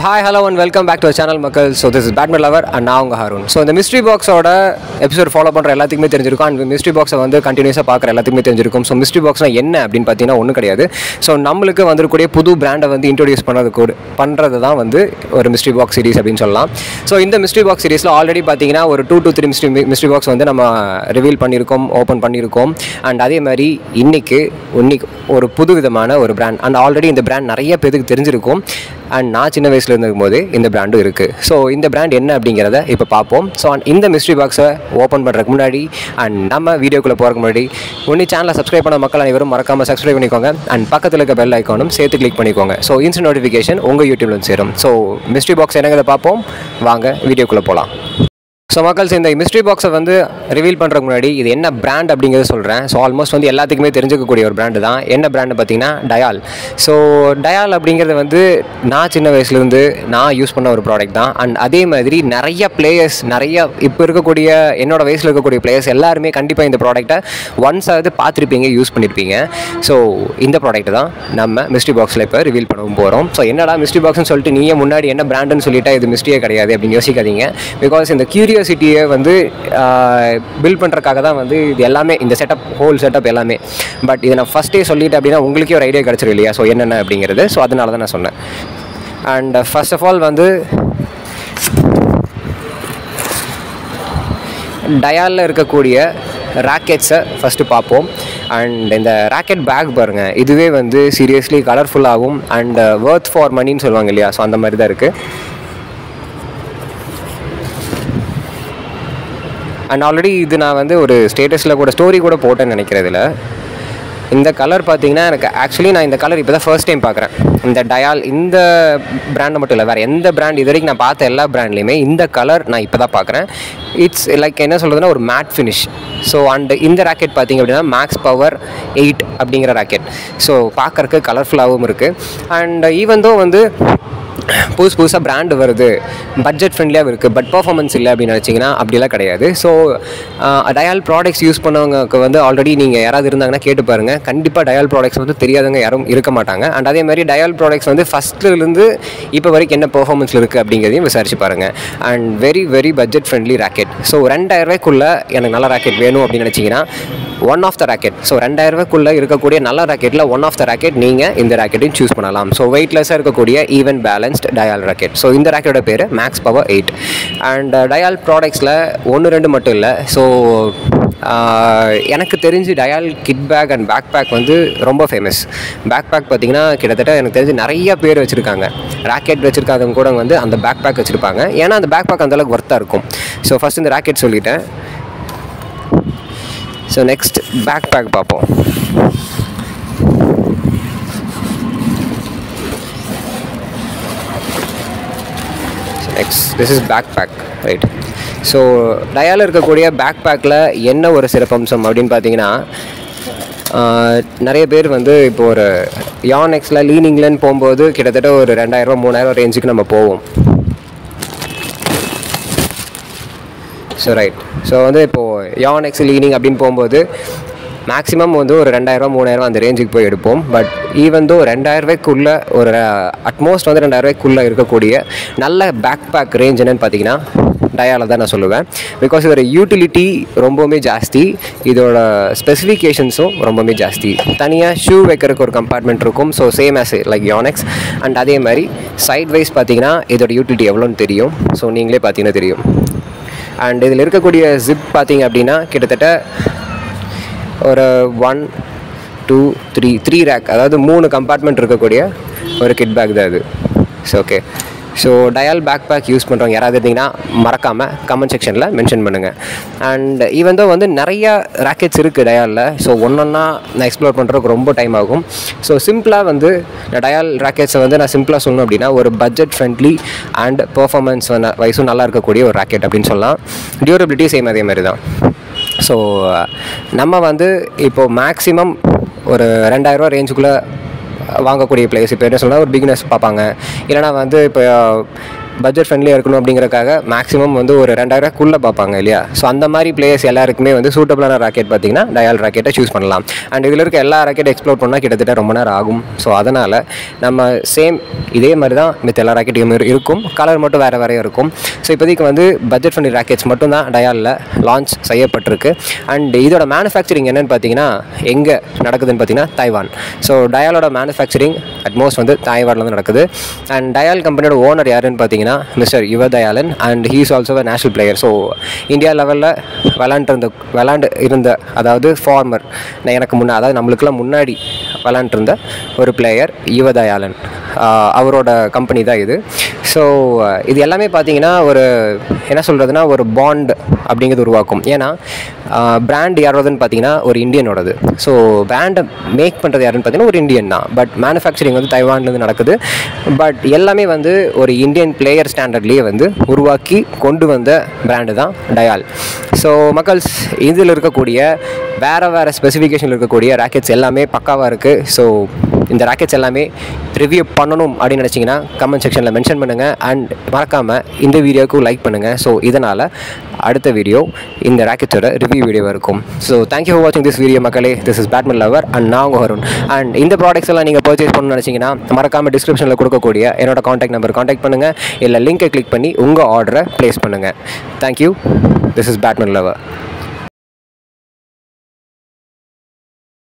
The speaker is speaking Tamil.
hi hello and welcome back to channel மக்கள் so this is badminton lover and நான் உங்கள் ஹருண் ஸோ இந்த மிஸ்ட்ரி பாக்ஸோட எபிசோட் ஃபாலோ பண்ணுற எல்லாத்துக்குமே தெரிஞ்சிருக்கும் அண்ட் மிஸ்ட்ரி பாக்ஸை வந்து கண்டினியூஸாக பார்க்குற எல்லாத்துக்குமே தெரிஞ்சிருக்கும் ஸோ மிஸ்ட்ரி பாக்ஸ்னா என்ன அப்படின்னு பார்த்தீங்கன்னா ஒன்றும் கிடையாது ஸோ நம்மளுக்கு வந்துருக்கூடிய புது பிராண்டை வந்து இன்ட்ரோடியூஸ் பண்ணுறது கூட பண்ணுறது தான் வந்து ஒரு மிஸ்ட்ரி பாக்ஸ் சீரிஸ் அப்படின்னு சொல்லலாம் ஸோ இந்த மிஸ்ட்ரி பாக்ஸ் சீரிஸில் ஆல்ரெடி பார்த்தீங்கன்னா ஒரு two two three mystery mystery box வந்து நம்ம ரிவீல் பண்ணியிருக்கோம் ஓப்பன் பண்ணியிருக்கோம் அண்ட் அதே மாதிரி இன்னைக்கு இன்னைக்கு ஒரு புது விதமான ஒரு பிராண்ட் அண்ட் ஆல்ரெடி இந்த பிராண்ட் நிறைய பேருக்கு தெரிஞ்சிருக்கும் அண்ட் நான் சின்ன வயசில் இருந்திருக்கும் போது இந்த பிராண்டும் இருக்குது ஸோ இந்த பிராண்ட் என்ன அப்படிங்கிறத இப்போ பார்ப்போம் ஸோ இந்த மிஸ்ட்ரி பாக்ஸை ஓப்பன் பண்ணுறதுக்கு முன்னாடி அண்ட் நம்ம வீடியோக்குள்ளே போகிறதுக்கு முன்னாடி ஒன்று சேனலை சப்ஸ்கிரைப் பண்ண மக்கள் அனைவரும் மறக்காமல் சப்ஸ்கிரைப் பண்ணிக்கோங்க அண்ட் பக்கத்தில் இருக்க பெல் ஐக்கானும் சேர்த்து கிளிக் பண்ணிக்கோங்க ஸோ இன்ஸ்ட் நோட்டிஃபிகேஷன் உங்கள் யூடியூப்ல வந்து சேரும் ஸோ மிஸ்ட்ரி பாக்ஸ் என்னங்கிறத பார்ப்போம் வாங்க வீடியோக்குள்ளே போகலாம் ஸோ மக்கள்ஸ் இந்த மிஸ்ட்ரி பாக்ஸை வந்து ரிவீல் பண்ணுறதுக்கு முன்னாடி இது என்ன பிராண்ட் அப்படிங்கிறத சொல்கிறேன் ஸோ ஆல்மோஸ்ட் வந்து எல்லாத்துக்குமே தெரிஞ்சுக்கக்கூடிய ஒரு பிராண்டு தான் என்ன பிராண்டு பார்த்தீங்கன்னா டயால் ஸோ டயால் அப்படிங்கிறது வந்து நான் சின்ன வயசுலேருந்து நான் யூஸ் பண்ண ஒரு ப்ராடக்ட் தான் அண்ட் அதே மாதிரி நிறைய பிளேயர்ஸ் நிறைய இப்போ இருக்கக்கூடிய என்னோட வயசில் இருக்கக்கூடிய பிளேயர்ஸ் எல்லாருமே கண்டிப்பாக இந்த ப்ராடக்ட்டை ஒன்ஸ் ஆகுது பார்த்துருப்பீங்க யூஸ் பண்ணியிருப்பீங்க ஸோ இந்த ப்ராடக்ட் தான் நம்ம மிஸ்ட்ரி பாக்ஸில் இப்போ ரிவீல் பண்ணவும் போகிறோம் ஸோ என்னடா மிஸ்ட்ரி பாக்ஸ்னு சொல்லிட்டு நீயே முன்னாடி என்ன பிராண்டுன்னு சொல்லிட்டா இது மிஸ்ட்ரியே கிடையாது அப்படின்னு யோசிக்காதீங்க பிகாஸ் இந்த கியூரியாசிட்டியை வந்து பில்ட் பண்ணுறதுக்காக தான் வந்து இது எல்லாமே இந்த செட்டப் ஹோல் செட்டப் எல்லாமே பட் இதை நான் ஃபஸ்ட்டே சொல்லிட்டேன் அப்படின்னா உங்களுக்கே ஒரு ஐடியா கிடச்சிரும் இல்லையா ஸோ என்னென்ன அப்படிங்கிறது ஸோ அதனால தான் நான் சொன்னேன் அண்ட் ஃபர்ஸ்ட் ஆஃப் ஆல் வந்து டயாலில் இருக்கக்கூடிய ராக்கெட்ஸை ஃபஸ்ட்டு பார்ப்போம் அண்ட் இந்த ராக்கெட் பேக் பாருங்கள் இதுவே வந்து சீரியஸ்லி கலர்ஃபுல்லாகவும் அண்ட் ஒர்த் ஃபார் மணின்னு சொல்லுவாங்க இல்லையா ஸோ அந்த மாதிரி தான் இருக்குது அண்ட் ஆல்ரெடி இது நான் வந்து ஒரு ஸ்டேட்டஸில் கூட ஸ்டோரி கூட போட்டேன்னு நினைக்கிறதுல இந்த கலர் பார்த்தீங்கன்னா எனக்கு ஆக்சுவலி நான் இந்த கலர் இப்போ தான் ஃபர்ஸ்ட் டைம் பார்க்குறேன் இந்த டயால் இந்த பிராண்டை மட்டும் இல்லை வேறு எந்த பிராண்ட் இது வரைக்கும் நான் பார்த்த எல்லா பிராண்ட்லேயுமே இந்த கலர் நான் இப்போ தான் பார்க்குறேன் இட்ஸ் லைக் என்ன சொல்கிறதுனா ஒரு மேட் ஃபினிஷ் ஸோ அண்ட் இந்த ராக்கெட் பார்த்தீங்க அப்படின்னா மேக்ஸ் பவர் எயிட் அப்படிங்கிற ராக்கெட் ஸோ பார்க்குறக்கு கலர்ஃபுல்லாகவும் இருக்குது அண்ட் ஈவன் தோ வந்து புதுசு புதுசாக பிராண்டு வருது பட்ஜெட் ஃப்ரெண்ட்லியாக இருக்குது பட் பர்ஃபார்மன்ஸ் இல்லை அப்படின்னு நினச்சிங்கன்னா அப்படிலாம் கிடையாது ஸோ டயால் ப்ராடக்ட்ஸ் யூஸ் பண்ணவங்களுக்கு வந்து ஆல்ரெடி நீங்கள் யாராவது இருந்தாங்கன்னா கேட்டு பாருங்கள் கண்டிப்பாக டயால் ப்ராடக்ட்ஸ் வந்து தெரியாதவங்க யாரும் இருக்க மாட்டாங்க அண்ட் அதே மாதிரி டயால் ப்ராடக்ட்ஸ் வந்து ஃபஸ்ட்லேருந்து இப்போ வரைக்கும் என்ன பர்ஃபார்மன்ஸில் இருக்குது அப்படிங்கிறதையும் விசாரிச்சு பாருங்கள் and very very budget friendly racket so ரெண்டாயிரரூவாய்க்குள்ளே எனக்கு நல்ல ராக்கெட் வேணும் அப்படின்னு நினச்சிங்கன்னா one of the racket so ரெண்டாயிரரூவாய்க்குள்ளே இருக்கக்கூடிய நல்ல ராக்கெட்டில் ஒன் ஆஃப் த ராக்கெட் நீங்கள் இந்த ராக்கெட்டையும் சூஸ் பண்ணலாம் ஸோ வெயிட்லெஸ்ஸாக இருக்கக்கூடிய ஈவன் பேலன்ஸ்ட் டயால் ராக்கெட் ஸோ இந்த ராக்கெட்டோட பேர் மேக்ஸ் பவர் எயிட் அண்ட் டயால் ப்ராடக்ட்ஸில் ஒன்று ரெண்டு மட்டும் இல்லை ஸோ எனக்கு தெரிஞ்சு டயால் kit bag and bag bag வந்து ரொம்ப ஃபேமஸ் பேக் பேக் பார்த்திங்கன்னா கிட்டத்தட்ட எனக்கு தெரிஞ்சு நிறைய பேர் வச்சுருக்காங்க ராக்கெட் வச்சுருக்காதவங்க கூட வந்து அந்த பேக் பேக் வச்சுருப்பாங்க ஏன்னா அந்த பேக் பேக் அந்தளவுக்கு ஒர்த்தாக இருக்கும் ஸோ ஃபஸ்ட் இந்த ராக்கெட் சொல்லிட்டேன் ஸோ நெக்ஸ்ட் பேக் பேக் பார்ப்போம் next this is bag bag right so டயாவில் இருக்கக்கூடிய பேக் பேக்கில் என்ன ஒரு சிறப்பம்சம் அப்படின்னு பார்த்தீங்கன்னா நிறைய பேர் வந்து இப்போ ஒரு யானெக்ஸில் லீனிங்லன்னு போகும்போது கிட்டத்தட்ட ஒரு ரெண்டாயிரரூவா மூணாயிரம் ரேஞ்சுக்கு நம்ம போவோம் ஸோ ரைட் ஸோ வந்து இப்போது யானெக்ஸ் லீனிங் அப்படின்னு போகும்போது மேக்ஸிமம் வந்து ஒரு ரெண்டாயிரரூவா மூணாயிரம் அந்த ரேஞ்சுக்கு போய் எடுப்போம் பட் ஈவன் தோ ரெண்டாயிரரூவாய்க்குள்ளே ஒரு அட்மோஸ்ட் வந்து ரெண்டாயிரரூவாய்க்குள்ளே இருக்கக்கூடிய நல்ல பேக் பேக் ரேஞ்ச் என்னன்னு பார்த்தீங்கன்னா டயாவில் தான் நான் சொல்லுவேன் பிகாஸ் இதோட யூட்டிலிட்டி ரொம்பவுமே ஜாஸ்தி இதோட ஸ்பெசிஃபிகேஷன்ஸும் ரொம்பவுமே ஜாஸ்தி தனியாக ஷூ வைக்கிறதுக்கு ஒரு கம்பார்ட்மெண்ட் இருக்கும் so same as like Yonex and அதே மாதிரி சைட் வைஸ் பார்த்தீங்கன்னா இதோட யூட்டிலிட்டி எவ்வளோன்னு தெரியும் ஸோ நீங்களே பார்த்தீங்கன்னா தெரியும் அண்ட் இதில் இருக்கக்கூடிய ஜிப் பார்த்தீங்க அப்படின்னா கிட்டத்தட்ட ஒரு one two three three rack அதாவது மூணு கம்பார்ட்மெண்ட் இருக்கக்கூடிய ஒரு கிட் பேக் தான் இது ஸோ ஓகே ஸோ டயால் பேக் பேக் யூஸ் பண்ணுறவங்க யாராவது இருந்தீங்கன்னா மறக்காமல் கமெண்ட் செக்ஷனில் மென்ஷன் பண்ணுங்கள் அண்ட் ஈவன் தான் வந்து நிறையா ராக்கெட்ஸ் இருக்குது டயாலில் ஸோ ஒன்றொன்னா நான் எக்ஸ்ப்ளோர் பண்ணுறதுக்கு ரொம்ப டைம் ஆகும் ஸோ சிம்பிளாக வந்து டயால் ராக்கெட்ஸை வந்து நான் சிம்பிளாக சொல்லணும் அப்படின்னா ஒரு பட்ஜெட் ஃப்ரெண்ட்லி அண்ட் பர்ஃபார்மன்ஸ் வைஸும் நல்லா இருக்கக்கூடிய ஒரு ராக்கெட் அப்படின்னு சொல்லலாம் டியூரபிலிட்டி சேம் அதே மாதிரி தான் ஸோ நம்ம வந்து இப்போது மேக்ஸிமம் ஒரு ரெண்டாயிரரூவா ரேஞ்சுக்குள்ளே வாங்கக்கூடிய பிளேஸ் இப்போ என்ன சொன்னால் ஒரு பிகினர்ஸ் பார்ப்பாங்க இல்லைனா வந்து இப்போ பட்ஜெட் ஃப்ரெண்ட்லியாக இருக்கணும் அப்படிங்கறக்காக மேக்ஸிமம் வந்து ஒரு ரெண்டாயிரக்குள்ளே பார்ப்பாங்க இல்லையா ஸோ அந்த மாதிரி பிளேயர்ஸ் எல்லாருக்குமே வந்து சூட்டபிளான ராக்கெட் பார்த்தீங்கன்னா டயால் ராக்கெட்டை சூஸ் பண்ணலாம் அண்ட் இதில் இருக்க எல்லா ராக்கெட் எக்ஸ்ப்ளோர் பண்ணால் கிட்டத்தட்ட ரொம்ப நேரம் ஆகும் ஸோ அதனால் நம்ம சேம் இதே மாதிரி தான் மித்த எல்லா ராக்கெட்டும் இருக்கும் கலர் மட்டும் வேறு வேறையாக இருக்கும் ஸோ இப்போதைக்கு வந்து பட்ஜெட் ஃப்ரெண்ட்லி ராக்கெட்ஸ் மட்டும் தான் டயாலில் லான்ச் செய்யப்பட்டிருக்கு அண்ட் இதோட மேனுஃபேக்சரிங் என்னன்னு பார்த்தீங்கன்னா எங்கே நடக்குதுன்னு பார்த்தீங்கன்னா தைவான் ஸோ டயாலோட மேனுஃபேக்சரிங் அட்மோஸ்ட் வந்து தாய்வானில் வந்து நடக்குது அண்ட் டயால் கம்பெனியோட ஓனர் யாருன்னு பார்த்தீங்கன்னா mister Yuva Dayalan and he is also a national player so India லெவலில் விளாண்டுருந்த விளாண்டு இருந்த அதாவது ஃபார்மர் எனக்கு முன்னே அதாவது நம்மளுக்குலாம் முன்னாடி விளாண்டுருந்த ஒரு பிளேயர் யுவ தயாலன் ஆஹ் அவரோட கம்பெனி தான் இது ஸோ இது எல்லாமே பார்த்தீங்கன்னா ஒரு என்ன சொல்கிறதுனா ஒரு பாண்ட் அப்படிங்கிறது உருவாக்கும் ஏன்னா பிராண்ட் யாரோடதுன்னு பார்த்தீங்கன்னா ஒரு இந்தியனோடது ஸோ பிராண்டை மேக் பண்ணுறது யாருன்னு பார்த்தீங்கன்னா ஒரு இந்தியன் தான் பட் மேனுஃபேக்சரிங் வந்து தைவான்லேருந்து நடக்குது பட் எல்லாமே வந்து ஒரு இந்தியன் பிளேயர் ஸ்டாண்டர்ட்லேயே வந்து உருவாக்கி கொண்டு வந்த பிராண்டு தான் டயால் ஸோ மக்கள்ஸ் இதில் இருக்கக்கூடிய வேறு வேறு ஸ்பெசிஃபிகேஷன் இருக்கக்கூடிய ராக்கெட்ஸ் எல்லாமே பக்காவாக இருக்குது ஸோ இந்த ராக்கெட்ஸ் எல்லாமே ரிவ்யூ பண்ணணும் அப்படின்னு நினச்சிங்கன்னா கமெண்ட் செக்ஷனில் மென்ஷன் பண்ணுங்கள் அண்ட் மறக்காமல் இந்த வீடியோவுக்கு லைக் பண்ணுங்கள் ஸோ இதனால் அடுத்த வீடியோ இந்த ராக்கெட்ஸோட ரிவ்யூ வீடியோவாக இருக்கும் ஸோ தேங்க்யூ ஃபார் வாட்சிங் திஸ் வீடியோ மக்களே this is badminton lover and நான் உங்கள் வருண் அண்ட் இந்த ப்ராடக்ட்ஸ் எல்லாம் நீங்கள் பர்ச்சேஸ் பண்ணணும்னு நினச்சிங்கன்னா மறக்காமல் டிஸ்கிரிப்ஷனில் கொடுக்கக்கூடிய என்னோட காண்டாக்ட் நம்பர் காண்டாக்ட் பண்ணுங்கள் இல்லை லிங்கை கிளிக் பண்ணி உங்கள் ஆர்டரை ப்ளேஸ் பண்ணுங்கள் thank you this is badminton lower